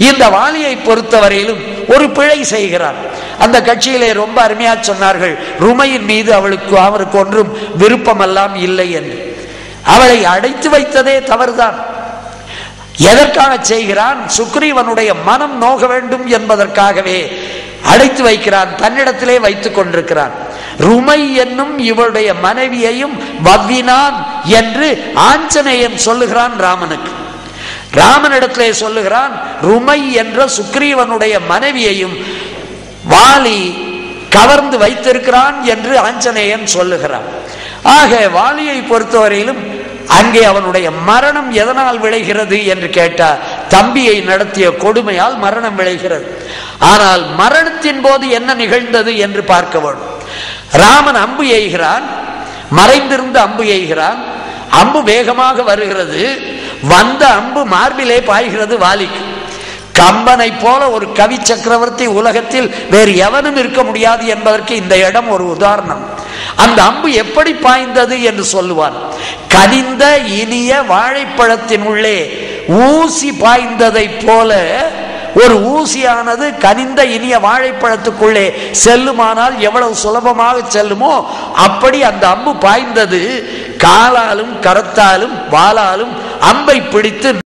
இந்த வாலியை பொறுத்தவரையிலும் ஒரு பிழை செய்கிறார் அந்த கட்சியிலே ரொம்ப அருமையா சொன்னார்கள் ருமையின் மீது அவளுக்கு அவருக்கு ஒன்றும் விருப்பமெல்லாம் இல்லை என்று அவளை அடைத்து வைத்ததே தவறுதான் எதற்காக செய்கிறான் சுக்ரீவனுடைய மனம் நோக வேண்டும் என்பதற்காகவே அடைத்து வைக்கிறான் தன்னிடத்திலே வைத்துக் கொண்டிருக்கிறான் ருமை என்னும் இவளுடைய மனைவியையும் வவ்வினான் என்று ஆஞ்சநேயன் சொல்லுகிறான் ராமனுக்கு ராமனிடத்திலே சொல்லுகிறான் ருமை என்ற சுக்ரீவனுடைய மனைவியையும் வாலி கவர்ந்து வைத்திருக்கிறான் என்று ஆஞ்சநேயன் சொல்லுகிறான் ஆக வாலியை பொறுத்தவரையிலும் அங்கே அவனுடைய மரணம் எதனால் விளைகிறது என்று கேட்டார் தம்பியை நடத்திய கொடுமையால் மரணம் விளைகிறது ஆனால் மரணத்தின் போது என்ன நிகழ்ந்தது என்று பார்க்க வேண்டும் ராமன் அம்பு எய்கிறான் மறைந்திருந்து அம்பு எய்கிறான் அம்பு வேகமாக வருகிறது வந்த அம்பு மார்பிலே பாய்கிறது வாலிக்கு கம்பனை போல ஒரு கவி சக்கரவர்த்தி உலகத்தில் வேறு எவனும் இருக்க முடியாது என்பதற்கு இந்த இடம் ஒரு உதாரணம் அந்த அம்பு எப்படி பாய்ந்தது என்று சொல்லுவான் கனிந்த இனிய வாழைப்பழத்தின் உள்ளே ஊசி பாய்ந்ததை போல ஒரு ஊசியானது கனிந்த இனிய வாழைப்பழத்துக்குள்ளே செல்லுமானால் எவ்வளவு சுலபமாக செல்லுமோ அப்படி அந்த அம்பு பாய்ந்தது காலாலும் கரத்தாலும் வாளாலும் அம்பை பிடித்து